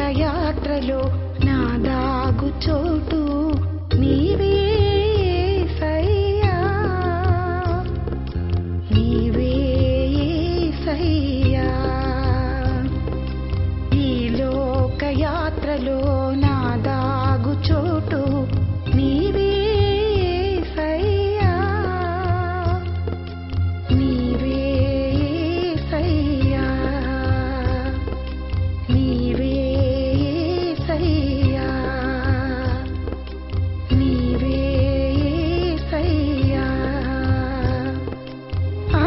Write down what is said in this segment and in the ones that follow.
లోకయాత్రలో నా దాగు చోటు నీవే సయ్యా నీవే సయ్యా ఈ లోకయాత్రలో నా దాగు చోటు నీవే సయ్యా నీవే సయ్యా నీవే సయ్యా నీవే సయ్యా ఆ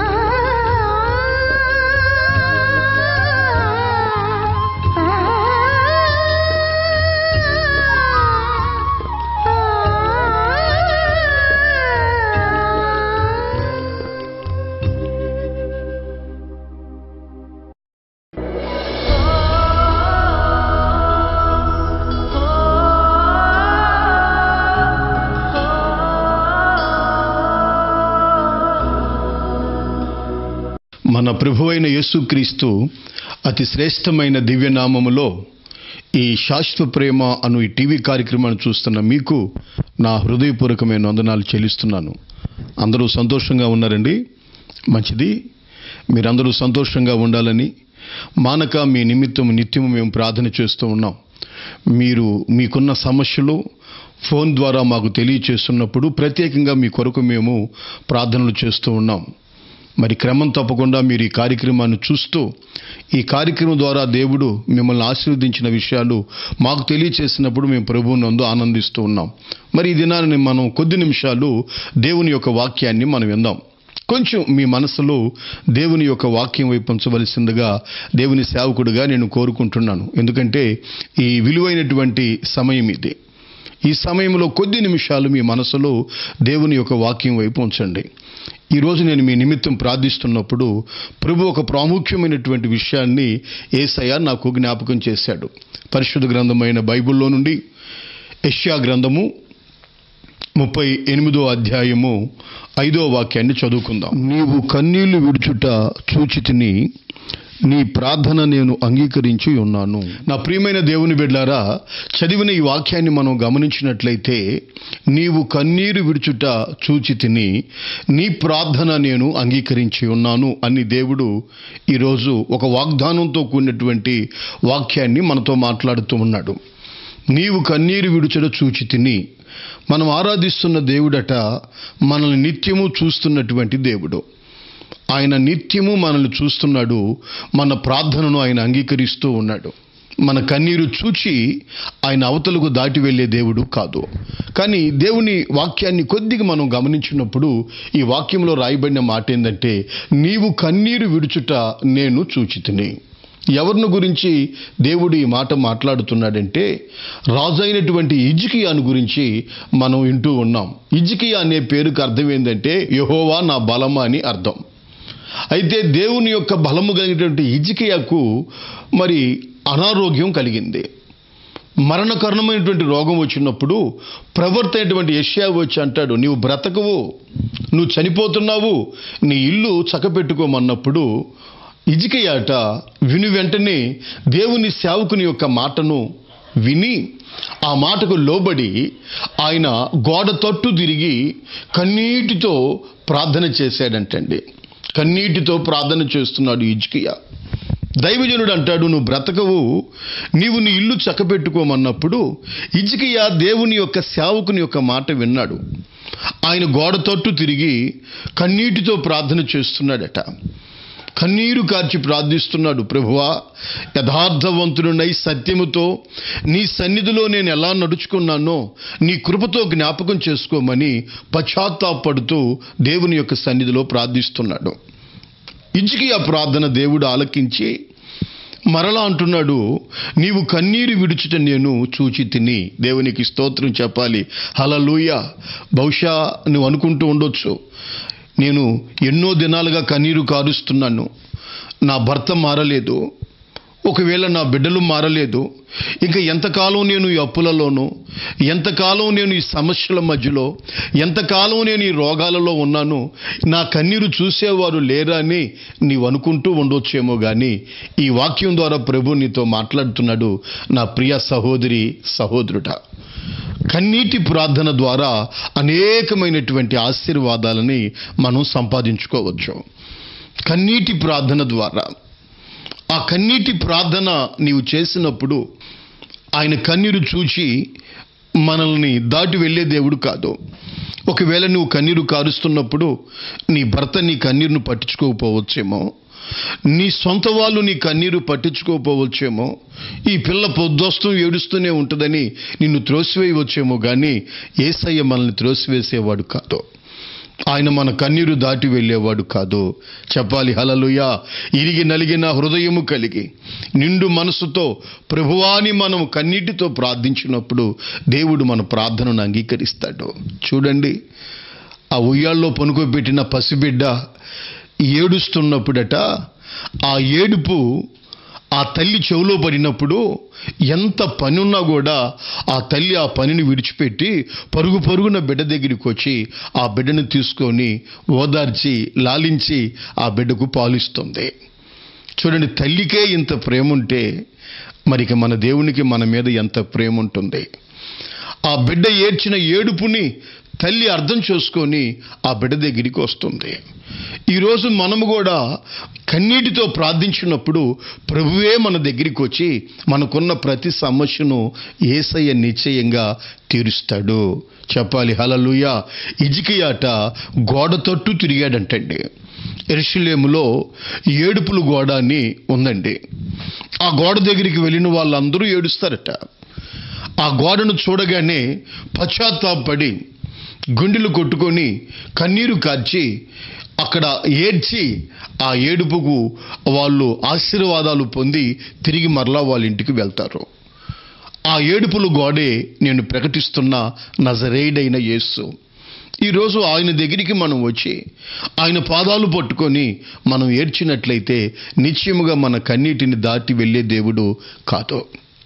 మన ప్రభువైన యేసుక్రీస్తు అతి శ్రేష్టమైన దివ్యనామములో ఈ శాశ్వత ప్రేమ అను ఈ టీవీ కార్యక్రమాన్ని చూస్తున్న మీకు నా హృదయపూర్వకమైన వందనాలు చెల్లిస్తున్నాను అందరూ సంతోషంగా ఉన్నారండి మంచిది మీరందరూ సంతోషంగా ఉండాలని మానక మీ నిమిత్తం నిత్యము మేము ప్రార్థన చేస్తూ ఉన్నాం మీరు మీకున్న సమస్యలు ఫోన్ ద్వారా మాకు తెలియచేస్తున్నప్పుడు ప్రత్యేకంగా మీ కొరకు మేము ప్రార్థనలు చేస్తూ ఉన్నాం మరి క్రమం తప్పకుండా మీరు ఈ కార్యక్రమాన్ని చూస్తూ ఈ కార్యక్రమం ద్వారా దేవుడు మిమ్మల్ని ఆశీర్వదించిన విషయాలు మాకు తెలియచేసినప్పుడు మేము ప్రభువు నందు ఆనందిస్తూ ఉన్నాం మరి ఈ దినాన్ని మనం కొద్ది నిమిషాలు దేవుని యొక్క వాక్యాన్ని మనం విందాం కొంచెం మీ మనసులో దేవుని యొక్క వాక్యం వైపు ఉంచవలసిందిగా దేవుని సేవకుడిగా నేను కోరుకుంటున్నాను ఎందుకంటే ఈ విలువైనటువంటి సమయం ఇది ఈ సమయంలో కొద్ది నిమిషాలు మీ మనసులో దేవుని యొక్క వాక్యం వైపు ఉంచండి ఈరోజు నేను మీ నిమిత్తం ప్రార్థిస్తున్నప్పుడు ప్రభు ఒక ప్రాముఖ్యమైనటువంటి విషయాన్ని ఏసయ్య నాకు జ్ఞాపకం చేశాడు పరిశుద్ధ గ్రంథమైన బైబిల్లో నుండి యెషయా గ్రంథము ముప్పై ఎనిమిదో అధ్యాయము ఐదో వాక్యాన్ని చదువుకుందాం నీవు కన్నీళ్లు విడుచుట చూచితిని నీ ప్రార్థన నేను అంగీకరించి ఉన్నాను నా ప్రియమైన దేవుని బిడ్డారా చదివిన ఈ వాక్యాన్ని మనం గమనించినట్లయితే నీవు కన్నీరు విడుచుట చూచి తిని నీ ప్రార్థన నేను అంగీకరించి ఉన్నాను అని దేవుడు ఈరోజు ఒక వాగ్దానంతో కూడినటువంటి వాక్యాన్ని మనతో మాట్లాడుతూ ఉన్నాడు నీవు కన్నీరు విడుచుట చూచి తిని మనం ఆరాధిస్తున్న దేవుడట మనల్ని నిత్యము చూస్తున్నటువంటి దేవుడు ఆయన నిత్యము మనల్ని చూస్తున్నాడు మన ప్రార్థనను ఆయన అంగీకరిస్తూ ఉన్నాడు మన కన్నీరు చూచి ఆయన అవతలకు దాటి వెళ్ళే దేవుడు కాదు కానీ దేవుని వాక్యాన్ని కొద్దిగా మనం గమనించినప్పుడు ఈ వాక్యంలో రాయబడిన మాట ఏంటంటే నీవు కన్నీరు విడుచుట నేను చూచితిని ఎవరిని గురించి దేవుడు ఈ మాట మాట్లాడుతున్నాడంటే రాజు అయినటువంటి ఇజికియాను గురించి మనం వింటూ ఉన్నాం ఇజికియా అనే పేరుకు అర్థం ఏంటంటే యహోవా నా బలమా అని అర్థం అయితే దేవుని యొక్క బలము కలిగినటువంటి ఇజికియాకు మరి అనారోగ్యం కలిగింది మరణకరణమైనటువంటి రోగం వచ్చినప్పుడు ప్రవర్త అయినటువంటి యష్యా వచ్చి అంటాడు నీవు బ్రతకవు నువ్వు చనిపోతున్నావు నీ ఇల్లు చక్కపెట్టుకోమన్నప్పుడు ఇజికయాట విని వెంటనే దేవుని సేవకుని యొక్క మాటను విని ఆ మాటకు లోబడి ఆయన గోడ తట్టు తిరిగి కన్నీటితో ప్రార్థన చేశాడంటండి కన్నీటితో ప్రార్థన చేస్తున్నాడు ఇజ్కియా దైవజనుడు అంటాడు నువ్వు బ్రతకవు నీవు నీ ఇల్లు చక్కబెట్టుకోమన్నప్పుడు ఇజ్కియా దేవుని యొక్క సేవకుని యొక్క మాట విన్నాడు ఆయన గోడ తట్టు తిరిగి కన్నీటితో ప్రార్థన చేస్తున్నాడట కన్నీరు కార్చి ప్రార్థిస్తున్నాడు ప్రభువా యథార్థవంతుడునై సత్యముతో నీ సన్నిధిలో నేను ఎలా నడుచుకున్నానో నీ కృపతో జ్ఞాపకం చేసుకోమని పశ్చాత్తాపడుతూ దేవుని యొక్క సన్నిధిలో ప్రార్థిస్తున్నాడు ఇజ్కి ఆ ప్రార్థన దేవుడు ఆలకించి మరలా అంటున్నాడు నీవు కన్నీరు విడుచుట నేను చూచి తిని దేవునికి స్తోత్రం చెప్పాలి హలలుయ బహుశా నువ్వు అనుకుంటూ ఉండొచ్చు నేను ఎన్నో దినాలుగా కన్నీరు కారుస్తున్నాను నా భర్త మారలేదు ఒకవేళ నా బిడ్డలు మారలేదు ఇంకా ఎంతకాలం నేను ఈ అప్పులలోనూ ఎంతకాలం నేను ఈ సమస్యల మధ్యలో ఎంతకాలం నేను ఈ రోగాలలో ఉన్నాను నా కన్నీరు చూసేవారు లేరా అని నీవు అనుకుంటూ ఉండొచ్చేమో కానీ ఈ వాక్యం ద్వారా ప్రభు నీతో మాట్లాడుతున్నాడు నా ప్రియ సహోదరి సహోదరుడ కన్నీటి ప్రార్థన ద్వారా అనేకమైనటువంటి ఆశీర్వాదాలని మనం సంపాదించుకోవచ్చు కన్నీటి ప్రార్థన ద్వారా ఆ కన్నీటి ప్రార్థన నీవు చేసినప్పుడు ఆయన కన్నీరు చూచి మనల్ని దాటి వెళ్ళే దేవుడు కాదు ఒకవేళ నువ్వు కన్నీరు కారుస్తున్నప్పుడు నీ భర్త నీ కన్నీరును పట్టించుకోకపోవచ్చేమో నీ సొంత వాళ్ళు నీ కన్నీరు పట్టించుకోకపోవచ్చేమో ఈ పిల్ల పొద్దొస్తూ ఏడుస్తూనే ఉంటుందని నిన్ను త్రోసివేయవచ్చేమో కానీ ఏసయ్య మనల్ని త్రోసివేసేవాడు కాదు ఆయన మన కన్నీరు దాటి వెళ్ళేవాడు కాదు చెప్పాలి హలలుయా ఇరిగి నలిగిన హృదయము కలిగి నిండు మనసుతో ప్రభువాని మనం కన్నీటితో ప్రార్థించినప్పుడు దేవుడు మన ప్రార్థనను అంగీకరిస్తాడు చూడండి ఆ ఉయ్యాల్లో పనుకోబెట్టిన పసిబిడ్డ ఏడుస్తున్నప్పుడట ఆ ఏడుపు ఆ తల్లి చెవిలో పడినప్పుడు ఎంత పని ఉన్నా కూడా ఆ తల్లి ఆ పనిని విడిచిపెట్టి పరుగు పరుగున బిడ్డ దగ్గరికి వచ్చి ఆ బిడ్డను తీసుకొని ఓదార్చి లాలించి ఆ బిడ్డకు పాలిస్తుంది చూడండి తల్లికే ఇంత ప్రేమ ఉంటే మరికి మన దేవునికి మన మీద ఎంత ప్రేమ ఉంటుంది ఆ బిడ్డ ఏడ్చిన ఏడుపుని తల్లి అర్థం చేసుకొని ఆ బిడ్డ దగ్గరికి వస్తుంది ఈరోజు మనము కూడా కన్నీటితో ప్రార్థించినప్పుడు ప్రభువే మన దగ్గరికి వచ్చి మనకున్న ప్రతి సమస్యను ఏసయ్య నిశ్చయంగా తీరుస్తాడు చెప్పాలి హలలుయ ఇజికియాట గోడ తట్టు తిరిగాడంటండి ఎరుషులేములో ఏడుపులు గోడ అని ఉందండి ఆ గోడ దగ్గరికి వెళ్ళిన వాళ్ళందరూ ఏడుస్తారట ఆ గోడను చూడగానే పశ్చాత్తాపడి గుండెలు కొట్టుకొని కన్నీరు కార్చి అక్కడ ఏడ్చి ఆ ఏడుపుకు వాళ్ళు ఆశీర్వాదాలు పొంది తిరిగి మరలా వాళ్ళ ఇంటికి వెళ్తారు ఆ ఏడుపులు గోడే నేను ప్రకటిస్తున్న నజరేడైన యేసు ఈరోజు ఆయన దగ్గరికి మనం వచ్చి ఆయన పాదాలు పట్టుకొని మనం ఏడ్చినట్లయితే నిశ్చయముగా మన కన్నీటిని దాటి వెళ్ళే దేవుడు కాదు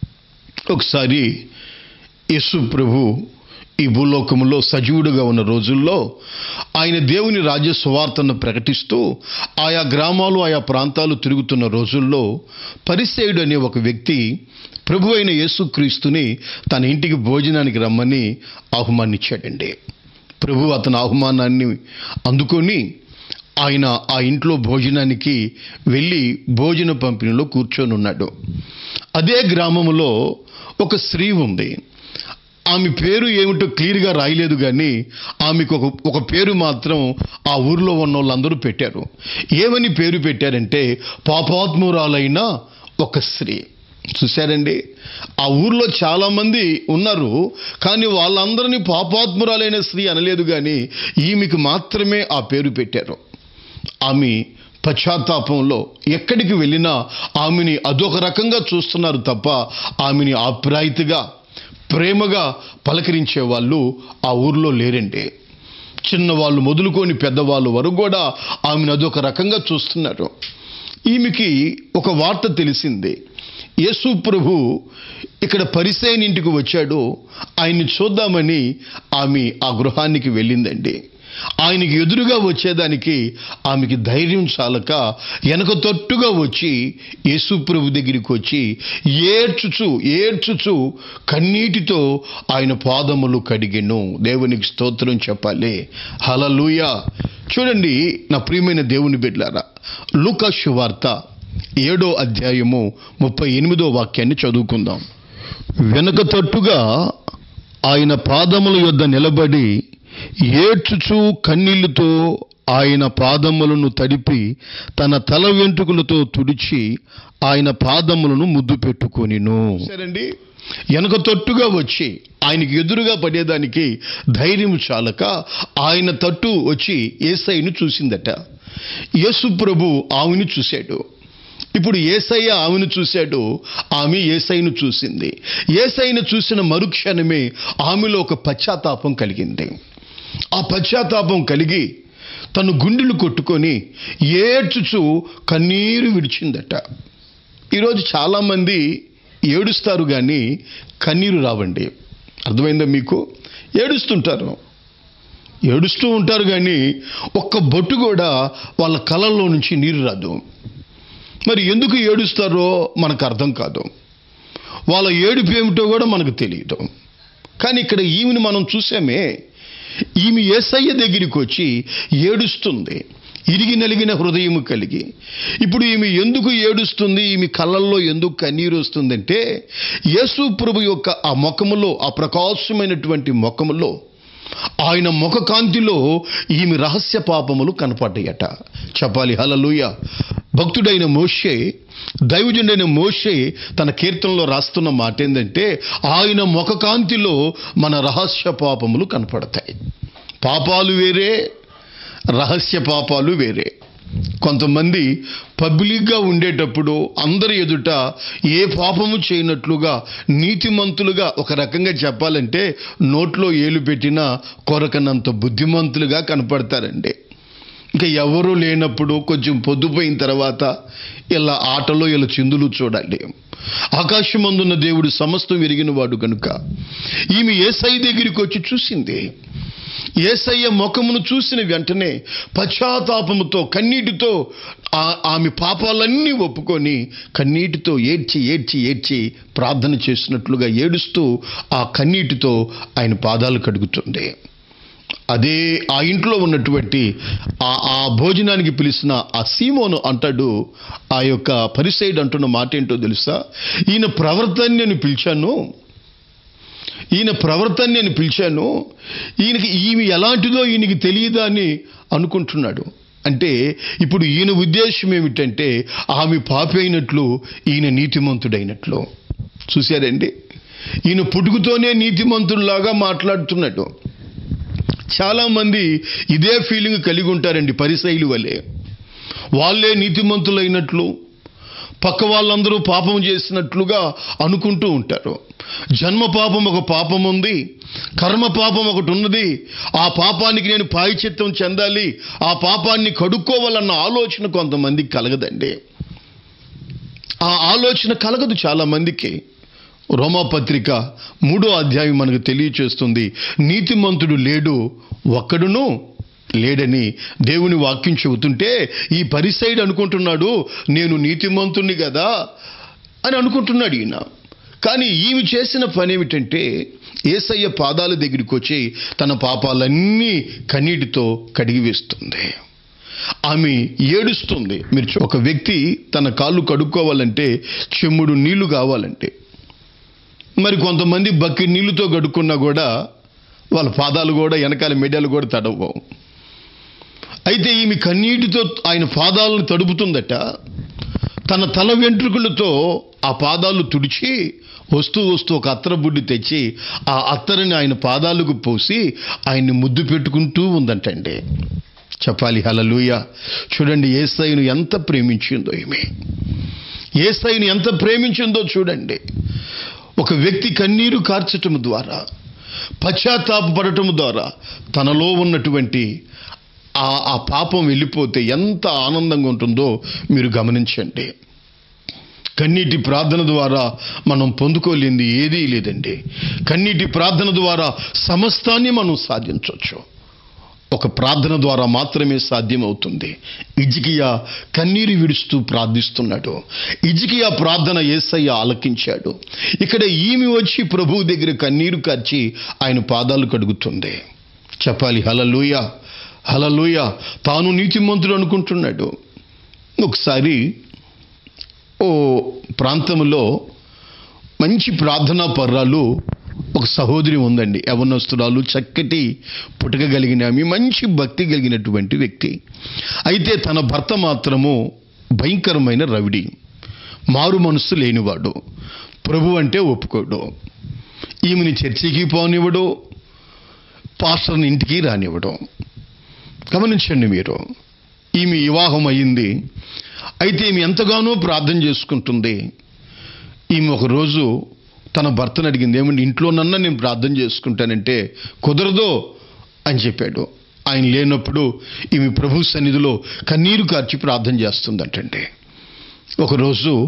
ఒకసారి యేసు ప్రభు ఈ భూలోకములో సజీవుడుగా ఉన్న రోజుల్లో ఆయన దేవుని రాజ్య సువార్తను ప్రకటిస్తూ ఆయా గ్రామాలు ఆయా ప్రాంతాలు తిరుగుతున్న రోజుల్లో పరిసేయుడు అనే ఒక వ్యక్తి ప్రభు అయిన యేసుక్రీస్తుని తన ఇంటికి భోజనానికి రమ్మని ఆహ్వానించాడండి ప్రభు అతని ఆహ్వానాన్ని అందుకొని ఆయన ఆ ఇంట్లో భోజనానికి వెళ్ళి భోజన పంపిణీలో కూర్చొని ఉన్నాడు అదే గ్రామంలో ఒక స్త్రీ ఉంది ఆమె పేరు ఏమిటో క్లియర్గా రాయలేదు కానీ ఆమెకు ఒక ఒక పేరు మాత్రం ఆ ఊర్లో ఉన్న వాళ్ళందరూ పెట్టారు ఏమని పేరు పెట్టారంటే పాపాత్మురాలైన ఒక స్త్రీ చూశారండి ఆ ఊర్లో చాలామంది ఉన్నారు కానీ వాళ్ళందరినీ పాపాత్మురాలైన స్త్రీ అనలేదు కానీ ఈమెకు మాత్రమే ఆ పేరు పెట్టారు ఆమె పశ్చాత్తాపంలో ఎక్కడికి వెళ్ళినా ఆమెని అదొక రకంగా చూస్తున్నారు తప్ప ఆమెని ఆప్రాయితగా ప్రేమగా పలకరించే వాళ్ళు ఆ ఊర్లో లేరండి చిన్నవాళ్ళు మొదలుకొని పెద్దవాళ్ళు వరకు కూడా ఆమెను అదొక రకంగా చూస్తున్నారు ఈమెకి ఒక వార్త తెలిసింది యేసు ప్రభు ఇక్కడ పరిసేని ఇంటికి వచ్చాడు ఆయన్ని చూద్దామని ఆమె ఆ గృహానికి వెళ్ళిందండి ఆయనకి ఎదురుగా వచ్చేదానికి ఆమెకి ధైర్యం చాలక వెనక తొట్టుగా వచ్చి యేసు ప్రభు దగ్గరికి వచ్చి ఏడ్చుచు ఏడ్చుచు కన్నీటితో ఆయన పాదములు కడిగెను దేవునికి స్తోత్రం చెప్పాలి హలలుయ చూడండి నా ప్రియమైన దేవుని బిడ్లారా లూకా శువార్త ఏడో అధ్యాయము ముప్పై ఎనిమిదో వాక్యాన్ని చదువుకుందాం వెనక తట్టుగా ఆయన పాదముల యొద్ద నిలబడి ఏడ్చుచు కన్నీళ్లతో ఆయన పాదములను తడిపి తన తల వెంట్రుకలతో తుడిచి ఆయన పాదములను ముద్దు పెట్టుకొనిను సరేండి వెనక తొట్టుగా వచ్చి ఆయనకి ఎదురుగా పడేదానికి ధైర్యం చాలక ఆయన తట్టు వచ్చి ఏసైను చూసిందట యేసు ప్రభు ఆమెను చూశాడు ఇప్పుడు ఏసయ్య ఆమెను చూశాడు ఆమె ఏసైను చూసింది ఏసైను చూసిన మరుక్షణమే ఆమెలో ఒక పశ్చాత్తాపం కలిగింది ఆ పశ్చాత్తాపం కలిగి తను గుండెలు కొట్టుకొని ఏడ్చుచు కన్నీరు విడిచిందట ఈరోజు చాలామంది ఏడుస్తారు కానీ కన్నీరు రావండి అర్థమైందా మీకు ఏడుస్తుంటారు ఏడుస్తూ ఉంటారు కానీ ఒక్క బొట్టు కూడా వాళ్ళ కళ్ళల్లో నుంచి నీరు రాదు మరి ఎందుకు ఏడుస్తారో మనకు అర్థం కాదు వాళ్ళ ఏడుపు ఏమిటో కూడా మనకు తెలియదు కానీ ఇక్కడ ఈమెను మనం చూసామే ఈమె ఏసయ్య దగ్గరికి వచ్చి ఏడుస్తుంది ఇరిగి నలిగిన హృదయం కలిగి ఇప్పుడు ఈమె ఎందుకు ఏడుస్తుంది ఈమె కళ్ళల్లో ఎందుకు కన్నీరు వస్తుందంటే యేసు ప్రభు యొక్క ఆ ముఖములో ఆ ప్రకాశమైనటువంటి ముఖములో ఆయన ముఖ కాంతిలో ఈమె రహస్య పాపములు కనపడ్డాయట చెప్పాలి హలలుయ భక్తుడైన మోషే దైవజుడైన మోషే తన కీర్తనలో రాస్తున్న మాట ఏంటంటే ఆయన ముఖ కాంతిలో మన రహస్య పాపములు కనపడతాయి పాపాలు వేరే రహస్య పాపాలు వేరే కొంతమంది పబ్లిక్గా ఉండేటప్పుడు అందరి ఎదుట ఏ పాపము చేయనట్లుగా నీతిమంతులుగా ఒక రకంగా చెప్పాలంటే నోట్లో ఏలు పెట్టినా కొరకనంత బుద్ధిమంతులుగా కనపడతారండి ఇంకా ఎవరూ లేనప్పుడు కొంచెం పొద్దుపోయిన తర్వాత ఇలా ఆటలో ఇలా చిందులు చూడాలి ఆకాశమందున్న దేవుడు సమస్తం విరిగిన వాడు కనుక ఈమె ఏసై దగ్గరికి వచ్చి చూసింది ఏసయ్య ముఖమును చూసిన వెంటనే పశ్చాత్తాపముతో కన్నీటితో ఆ- ఆమె పాపాలన్నీ ఒప్పుకొని కన్నీటితో ఏడ్చి ఏడ్చి ఏడ్చి ప్రార్థన చేసినట్లుగా ఏడుస్తూ ఆ కన్నీటితో ఆయన పాదాలు కడుగుతుంది అదే ఆ ఇంట్లో ఉన్నటువంటి ఆ ఆ భోజనానికి పిలిచిన ఆ సీమోను అంటాడు ఆ యొక్క పరిసైడ్ అంటున్న మాట ఏంటో తెలుసా ఈయన ప్రవర్తన నేను పిలిచాను ఈయన ప్రవర్తన నేను పిలిచాను ఈయనకి ఈమె ఎలాంటిదో ఈయనకి తెలియదా అని అనుకుంటున్నాడు అంటే ఇప్పుడు ఈయన ఉద్దేశం ఏమిటంటే ఆమె పాపి అయినట్లు ఈయన నీతిమంతుడైనట్లు చూశారండి ఈయన పుట్టుకతోనే నీతిమంతుడిలాగా మాట్లాడుతున్నాడు చాలామంది ఇదే ఫీలింగ్ కలిగి ఉంటారండి పరిశైలు వలె వాళ్ళే నీతిమంతులైనట్లు పక్క వాళ్ళందరూ పాపం చేసినట్లుగా అనుకుంటూ ఉంటారు జన్మ పాపం ఒక పాపం ఉంది కర్మ పాపం ఒకటి ఉన్నది ఆ పాపానికి నేను పాయిచిత్తం చెందాలి ఆ పాపాన్ని కడుక్కోవాలన్న ఆలోచన కొంతమందికి కలగదండి ఆ ఆలోచన కలగదు చాలా మందికి రోమాపత్రిక మూడో అధ్యాయం మనకు తెలియచేస్తుంది నీతిమంతుడు లేడు ఒక్కడును లేడని దేవుని వాక్యం చెబుతుంటే ఈ పరిసైడ్ అనుకుంటున్నాడు నేను నీతిమంతుణ్ణి కదా అని అనుకుంటున్నాడు ఈయన కానీ ఈమె చేసిన పని ఏమిటంటే ఏసయ్య పాదాల దగ్గరికి వచ్చి తన పాపాలన్నీ కన్నీటితో కడిగి వేస్తుంది ఆమె ఏడుస్తుంది మీరు చూ- ఒక వ్యక్తి తన కాళ్ళు కడుక్కోవాలంటే చెమ్ముడు నీళ్లు కావాలంటే మరి కొంతమంది బక్కి నీళ్లతో కడుక్కున్నా కూడా వాళ్ళ పాదాలు కూడా వెనకాల మెడలు కూడా తడవవు అయితే ఈమె కన్నీటితో ఆయన పాదాలను తడుపుతుందట తన తల వెంట్రుకలతో ఆ పాదాలు తుడిచి వస్తూ వస్తూ ఒక అత్తర బుడ్డి తెచ్చి ఆ అత్తరని ఆయన పాదాలకు పోసి ఆయన్ని ముద్దు పెట్టుకుంటూ ఉందంటండి చెప్పాలి హలలుయ చూడండి ఏసైను ఎంత ప్రేమించిందో ఈమె ఏసైను ఎంత ప్రేమించిందో చూడండి ఒక వ్యక్తి కన్నీరు కార్చటం ద్వారా పశ్చాత్తాపడటం ద్వారా తనలో ఉన్నటువంటి ఆ ఆ పాపం వెళ్ళిపోతే ఎంత ఆనందంగా ఉంటుందో మీరు గమనించండి కన్నీటి ప్రార్థన ద్వారా మనం పొందుకోలేంది ఏదీ లేదండి కన్నీటి ప్రార్థన ద్వారా సమస్తాన్ని మనం సాధించవచ్చు ఒక ప్రార్థన ద్వారా మాత్రమే సాధ్యమవుతుంది ఇజికియా కన్నీరు విడుస్తూ ప్రార్థిస్తున్నాడు ఇజికియా ప్రార్థన ఏసయ్య ఆలకించాడు ఇక్కడ ఈమె వచ్చి ప్రభువు దగ్గర కన్నీరు కార్చి ఆయన పాదాలు కడుగుతుంది చెప్పాలి హలలుయ హలలుయ తాను నీతిమంతుడు అనుకుంటున్నాడు ఒకసారి ఓ ప్రాంతంలో మంచి ప్రార్థనా పర్రాలు ఒక సహోదరి ఉందండి యవనస్తురాలు చక్కటి పుటక కలిగిన ఆమె మంచి భక్తి కలిగినటువంటి వ్యక్తి అయితే తన భర్త మాత్రము భయంకరమైన రవిడి మారు మనస్సు లేనివాడు ప్రభు అంటే ఒప్పుకోడు ఈమెని చర్చికి పోనివ్వడు పాస్టర్ని ఇంటికి రానివ్వడం గమనించండి మీరు ఈమె వివాహం అయింది అయితే ఈమె ఎంతగానో ప్రార్థన చేసుకుంటుంది ఈమె ఒకరోజు తన భర్తను అడిగింది ఏమండి ఇంట్లోనన్నా నేను ప్రార్థన చేసుకుంటానంటే కుదరదో అని చెప్పాడు ఆయన లేనప్పుడు ఈమె ప్రభు సన్నిధిలో కన్నీరు కార్చి ప్రార్థన చేస్తుందటండి ఒకరోజు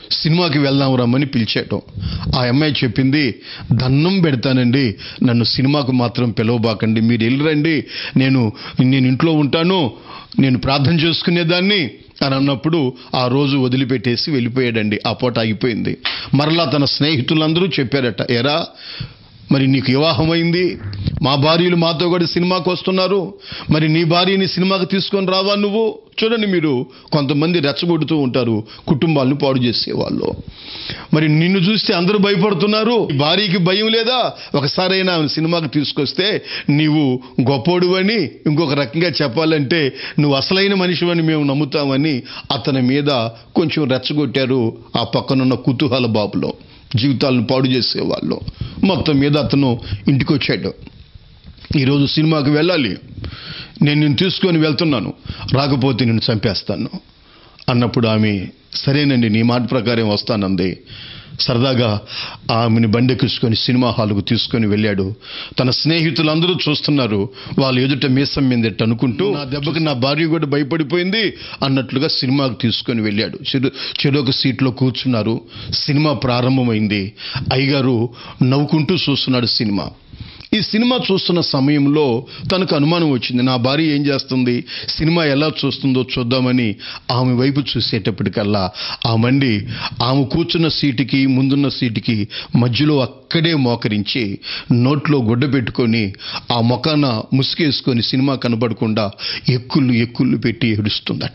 సినిమాకి వెళ్దాం రమ్మని పిలిచాడు ఆ అమ్మాయి చెప్పింది దండం పెడతానండి నన్ను సినిమాకు మాత్రం పిలవబాకండి మీరు వెళ్ళరండి నేను నేను ఇంట్లో ఉంటాను నేను ప్రార్థన చేసుకునేదాన్ని అని అన్నప్పుడు ఆ రోజు వదిలిపెట్టేసి వెళ్ళిపోయాడండి ఆ పూట ఆగిపోయింది మరలా తన స్నేహితులందరూ చెప్పారట ఎరా మరి నీకు వివాహమైంది మా భార్యలు మాతో కూడా సినిమాకి వస్తున్నారు మరి నీ భార్యని సినిమాకి తీసుకొని రావా నువ్వు చూడండి మీరు కొంతమంది రెచ్చగొడుతూ ఉంటారు కుటుంబాలను పాడు చేసేవాళ్ళు మరి నిన్ను చూస్తే అందరూ భయపడుతున్నారు ఈ భార్యకి భయం లేదా ఒకసారైనా ఆమెను సినిమాకి తీసుకొస్తే నీవు గొప్పోడువని ఇంకొక రకంగా చెప్పాలంటే నువ్వు అసలైన మనిషివని మేము నమ్ముతామని అతని మీద కొంచెం రెచ్చగొట్టారు ఆ పక్కనున్న కుతూహల బాబులో జీవితాలను పాడు చేసేవాళ్ళు మొత్తం మీద అతను ఇంటికి వచ్చాడు ఈరోజు సినిమాకి వెళ్ళాలి నేను నిన్ను తీసుకొని వెళ్తున్నాను రాకపోతే నిన్ను చంపేస్తాను అన్నప్పుడు ఆమె సరేనండి నీ మాట ప్రకారం వస్తానంది సరదాగా ఆమెను బండెక్కించుకొని సినిమా హాల్కు తీసుకొని వెళ్ళాడు తన స్నేహితులందరూ చూస్తున్నారు వాళ్ళు ఎదుట మీసం మీదెట్టు అనుకుంటూ నా దెబ్బకి నా భార్య కూడా భయపడిపోయింది అన్నట్లుగా సినిమాకు తీసుకొని వెళ్ళాడు చెరు చెరొక సీట్లో కూర్చున్నారు సినిమా ప్రారంభమైంది అయ్యగారు నవ్వుకుంటూ చూస్తున్నాడు సినిమా ఈ సినిమా చూస్తున్న సమయంలో తనకు అనుమానం వచ్చింది నా భార్య ఏం చేస్తుంది సినిమా ఎలా చూస్తుందో చూద్దామని ఆమె వైపు చూసేటప్పటికల్లా ఆమండి ఆమె కూర్చున్న సీటుకి ముందున్న సీటుకి మధ్యలో అక్కడే మోకరించి నోట్లో గుడ్డ పెట్టుకొని ఆ మొఖాన ముసుగేసుకొని సినిమా కనబడకుండా ఎక్కుళ్ళు ఎక్కుళ్ళు పెట్టి ఏడుస్తుందట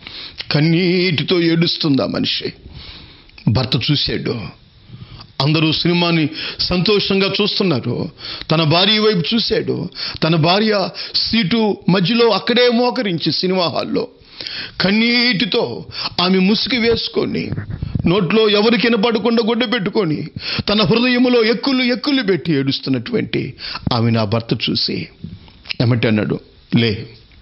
కన్నీటితో ఏడుస్తుంది ఆ మనిషి భర్త చూశాడు అందరూ సినిమాని సంతోషంగా చూస్తున్నారు తన భార్య వైపు చూశాడు తన భార్య సీటు మధ్యలో అక్కడే మోకరించి సినిమా హాల్లో కన్నీటితో ఆమె ముసుగు వేసుకొని నోట్లో ఎవరికి వినపడకుండా గుడ్డ పెట్టుకొని తన హృదయములో ఎక్కులు ఎక్కులు పెట్టి ఏడుస్తున్నటువంటి ఆమె నా భర్త చూసి ఏమంటే అన్నాడు లే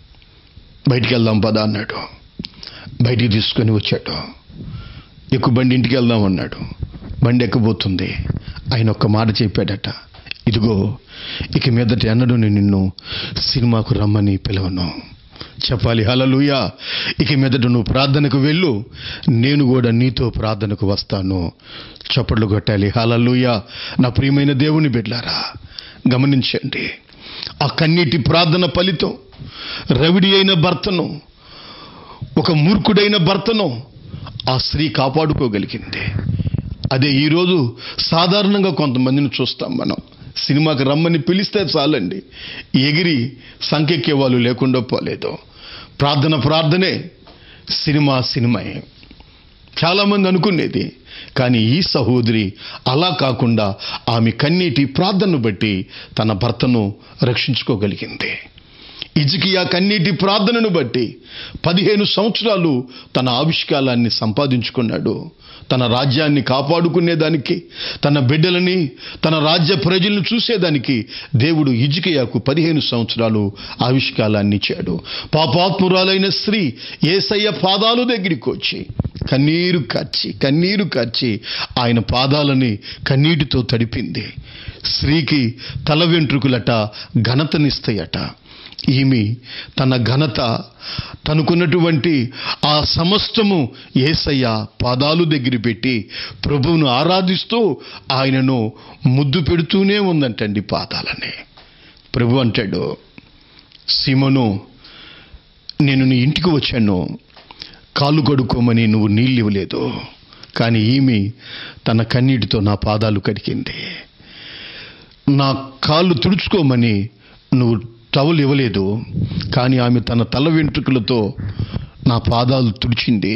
బయటికి వెళ్దాం పదా అన్నాడు బయటికి తీసుకొని వచ్చాడు ఎక్కువ బండి ఇంటికి వెళ్దాం అన్నాడు బండి ఎక్కబోతుంది ఆయన ఒక్క మాట చెప్పాడట ఇదిగో ఇక మీదట ఎన్నడూ నేను నిన్ను సినిమాకు రమ్మని పిలవను చెప్పాలి హలలుయా ఇక మీదట నువ్వు ప్రార్థనకు వెళ్ళు నేను కూడా నీతో ప్రార్థనకు వస్తాను చప్పట్లు కొట్టాలి హలలుయా నా ప్రియమైన దేవుని బిడ్లారా గమనించండి ఆ కన్నీటి ప్రార్థన ఫలితం రవిడి అయిన భర్తను ఒక మూర్ఖుడైన భర్తను ఆ స్త్రీ కాపాడుకోగలిగింది అదే ఈరోజు సాధారణంగా కొంతమందిని చూస్తాం మనం సినిమాకి రమ్మని పిలిస్తే చాలండి ఎగిరి సంకెక్కే వాళ్ళు లేకుండా పోలేదు ప్రార్థన ప్రార్థనే సినిమా సినిమాయే చాలామంది అనుకునేది కానీ ఈ సహోదరి అలా కాకుండా ఆమె కన్నీటి ప్రార్థనను బట్టి తన భర్తను రక్షించుకోగలిగింది ఇజికియా కన్నీటి ప్రార్థనను బట్టి పదిహేను సంవత్సరాలు తన ఆవిష్కారాన్ని సంపాదించుకున్నాడు తన రాజ్యాన్ని కాపాడుకునేదానికి తన బిడ్డలని తన రాజ్య ప్రజలను చూసేదానికి దేవుడు ఇజికియాకు పదిహేను సంవత్సరాలు ఆవిష్కారాన్ని ఇచ్చాడు పాపాత్మురాలైన స్త్రీ ఏసయ్య పాదాలు దగ్గరికి వచ్చి కన్నీరు కార్చి కన్నీరు కార్చి ఆయన పాదాలని కన్నీటితో తడిపింది స్త్రీకి తల వెంట్రుకలట ఘనతనిస్తాయట ఈమె తన ఘనత తనకున్నటువంటి ఆ సమస్తము ఏసయ్య పాదాలు దగ్గర పెట్టి ప్రభువును ఆరాధిస్తూ ఆయనను ముద్దు పెడుతూనే ఉందంటండి పాదాలని ప్రభు అంటాడు సీమను నేను నీ ఇంటికి వచ్చాను కాళ్ళు కడుక్కోమని నువ్వు నీళ్ళు ఇవ్వలేదు కానీ ఈమె తన కన్నీటితో నా పాదాలు కడిగింది నా కాళ్ళు తుడుచుకోమని నువ్వు టవల్ ఇవ్వలేదు కానీ ఆమె తన తల వెంట్రుకలతో నా పాదాలు తుడిచింది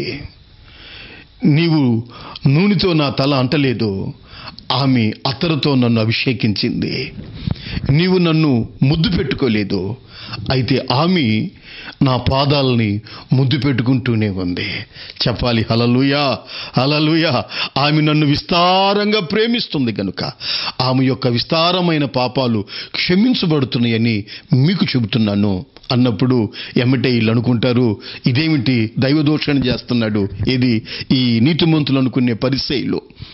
నీవు నూనెతో నా తల అంటలేదు ఆమె అత్తరుతో నన్ను అభిషేకించింది నీవు నన్ను ముద్దు పెట్టుకోలేదు అయితే ఆమె నా పాదాలని ముద్దు పెట్టుకుంటూనే ఉంది చెప్పాలి హలలుయా హలలుయా ఆమె నన్ను విస్తారంగా ప్రేమిస్తుంది కనుక ఆమె యొక్క విస్తారమైన పాపాలు క్షమించబడుతున్నాయని మీకు చెబుతున్నాను అన్నప్పుడు ఎమ్మటే వీళ్ళు అనుకుంటారు ఇదేమిటి దైవదోషణ చేస్తున్నాడు ఇది ఈ నీతిమంతులు అనుకునే పరిచయులు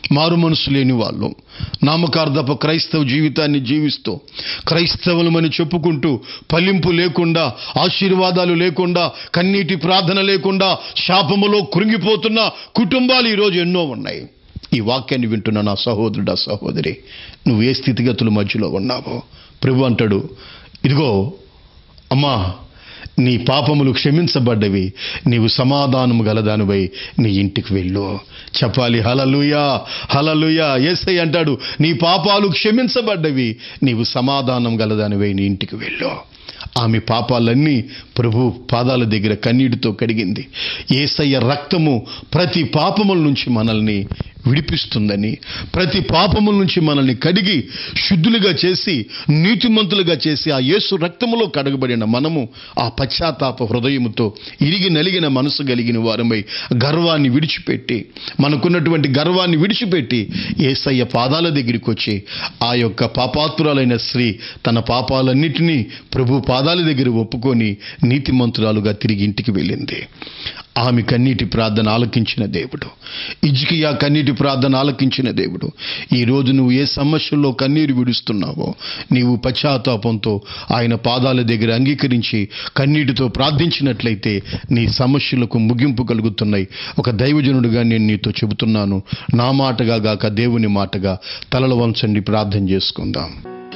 మారు మనసు లేని వాళ్ళు నామకార్థపు క్రైస్తవ జీవితాన్ని జీవిస్తూ క్రైస్తవులమని చెప్పుకుంటూ ఫలింపు లేకుండా ఆశీర్వాదాలు లేకుండా కన్నీటి ప్రార్థన లేకుండా శాపములో కృంగిపోతున్న కుటుంబాలు ఈరోజు ఎన్నో ఉన్నాయి ఈ వాక్యాన్ని వింటున్న నా సహోదరుడా సహోదరి నువ్వు ఏ స్థితిగతుల మధ్యలో ఉన్నావో ప్రభు అంటాడు ఇదిగో అమ్మా నీ పాపములు క్షమించబడ్డవి నీవు సమాధానము గలదానివై నీ ఇంటికి వెళ్ళు చెప్పాలి హలలుయా హలలుయా ఏసై అంటాడు నీ పాపాలు క్షమించబడ్డవి నీవు సమాధానం గలదానివై నీ ఇంటికి వెళ్ళు ఆమె పాపాలన్నీ ప్రభు పాదాల దగ్గర కన్నీటితో కడిగింది ఏసయ్య రక్తము ప్రతి పాపముల నుంచి మనల్ని విడిపిస్తుందని ప్రతి పాపముల నుంచి మనల్ని కడిగి శుద్ధులుగా చేసి నీతిమంతులుగా చేసి ఆ యేసు రక్తములో కడగబడిన మనము ఆ పశ్చాత్తాప హృదయముతో ఇరిగి నలిగిన మనసు కలిగిన వారమై గర్వాన్ని విడిచిపెట్టి మనకున్నటువంటి గర్వాన్ని విడిచిపెట్టి ఏసయ్య పాదాల దగ్గరికి వచ్చి ఆ యొక్క పాపాత్మురాలైన స్త్రీ తన పాపాలన్నిటినీ ప్రభు పాదాల దగ్గర ఒప్పుకొని నీతిమంతురాలుగా తిరిగి ఇంటికి వెళ్ళింది ఆమె కన్నీటి ప్రార్థన ఆలకించిన దేవుడు ఇజ్కియా కన్నీటి ప్రార్థన ఆలకించిన దేవుడు ఈ రోజు నువ్వు ఏ సమస్యల్లో కన్నీరు విడుస్తున్నావో నీవు పశ్చాత్తాపంతో ఆయన పాదాల దగ్గర అంగీకరించి కన్నీటితో ప్రార్థించినట్లయితే నీ సమస్యలకు ముగింపు కలుగుతున్నాయి ఒక దైవజనుడిగా నేను నీతో చెబుతున్నాను నా మాటగా గాక దేవుని మాటగా తలలు వంచండి ప్రార్థన చేసుకుందాం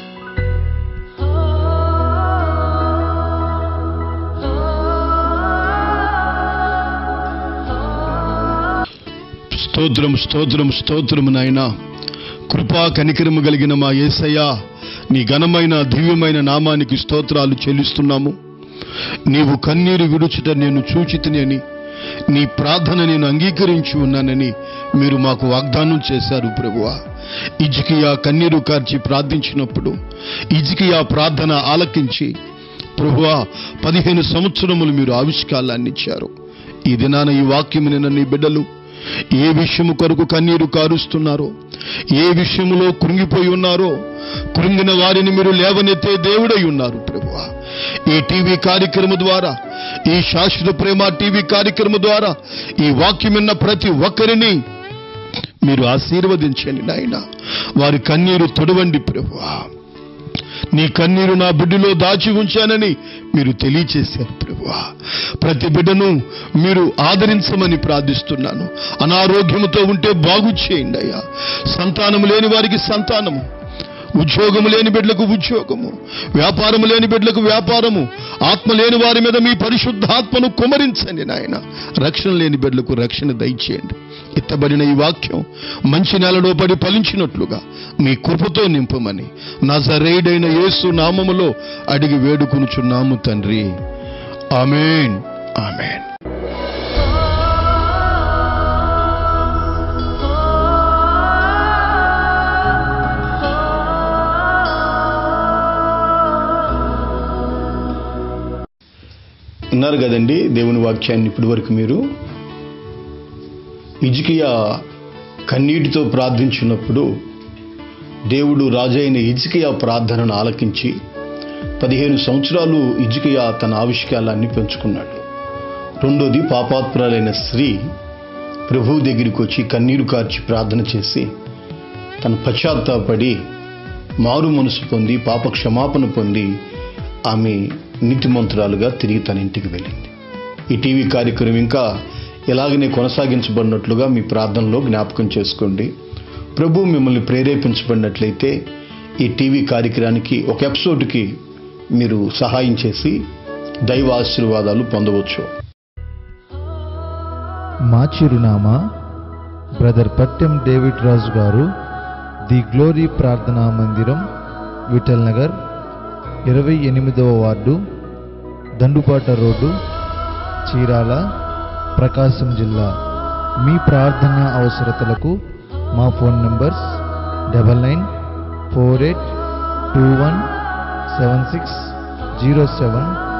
స్తోత్రం స్తోత్రం స్తోత్రం నాయన కృపా కనికరము కలిగిన మా యేసయ్య నీ ఘనమైన దివ్యమైన నామానికి స్తోత్రాలు చెల్లిస్తున్నాము నీవు కన్నీరు విడుచుట నేను చూచితిని అని నీ ప్రార్థన నేను అంగీకరించి ఉన్నానని మీరు మాకు వాగ్దానం చేశారు ప్రభువా ఇజికియా కన్నీరు కార్చి ప్రార్థించినప్పుడు ఇజికియా ప్రార్థన ఆలకించి ప్రభువా పదిహేను సంవత్సరములు మీరు ఆవిష్కారాన్ని ఇచ్చారు ఈ దినాన ఈ వాక్యము నిన్న నీ బిడ్డలు ఏ విషయము కొరకు కన్నీరు కారుస్తున్నారో ఏ విషయములో కృంగిపోయి ఉన్నారో కృంగిన వారిని మీరు లేవనెత్తే దేవుడై ఉన్నారు ప్రభువా ఈ టీవీ కార్యక్రమం ద్వారా ఈ శాశ్వత ప్రేమ టీవీ కార్యక్రమం ద్వారా ఈ వాక్యం విన్న ప్రతి ఒక్కరిని మీరు ఆశీర్వదించండి నాయన వారి కన్నీరు తొడవండి ప్రభువా నీ కన్నీరు నా బిడ్డలో దాచి ఉంచానని మీరు తెలియచేశారు ప్రభువా ప్రతి బిడ్డను మీరు ఆదరించమని ప్రార్థిస్తున్నాను అనారోగ్యముతో ఉంటే బాగు చేయండి అయ్యా సంతానము లేని వారికి సంతానము ఉద్యోగము లేని బిడ్డలకు ఉద్యోగము వ్యాపారము లేని బిడ్డలకు వ్యాపారము ఆత్మ లేని వారి మీద మీ పరిశుద్ధాత్మను కుమరించండి నాయన రక్షణ లేని బిడ్డలకు రక్షణ దయచేయండి ఎత్తబడిన ఈ వాక్యం మంచి నెలలో పడి ఫలించినట్లుగా మీ కృపతో నింపమని నజరేడైన యేసు నామములో అడిగి వేడుకొనుచున్నాము తండ్రి ఆమెన్ ఆమెన్ విన్నారు కదండి దేవుని వాక్యాన్ని ఇప్పటి వరకు మీరు ఇజికియా కన్నీటితో ప్రార్థించినప్పుడు దేవుడు రాజైన ఇజికియా ప్రార్థనను ఆలకించి పదిహేను సంవత్సరాలు ఇజికియా తన ఆవిష్కారాన్ని పెంచుకున్నాడు రెండోది పాపాత్పురాలైన స్త్రీ ప్రభువు దగ్గరికి వచ్చి కన్నీరు కార్చి ప్రార్థన చేసి తన పశ్చాత్తాపడి మారు మనసు పొంది పాప క్షమాపణ పొంది ఆమె నీతిమంతురాలుగా తిరిగి తన ఇంటికి వెళ్ళింది ఈ టీవీ కార్యక్రమం ఇంకా ఇలాగనే కొనసాగించబడినట్లుగా మీ ప్రార్థనలో జ్ఞాపకం చేసుకోండి ప్రభు మిమ్మల్ని ప్రేరేపించబడినట్లయితే ఈ టీవీ కార్యక్రమానికి ఒక ఎపిసోడ్కి మీరు సహాయం చేసి దైవ ఆశీర్వాదాలు పొందవచ్చు మా చిరునామా బ్రదర్ పట్టెం డేవిడ్ రాజు గారు ది గ్లోరీ ప్రార్థనా మందిరం విఠల్ నగర్ ఇరవై ఎనిమిదవ వార్డు దండుపాట రోడ్డు చీరాల ప్రకాశం జిల్లా మీ ప్రార్థన అవసరతలకు మా phone numbers double nine four eight two one seven six zero seven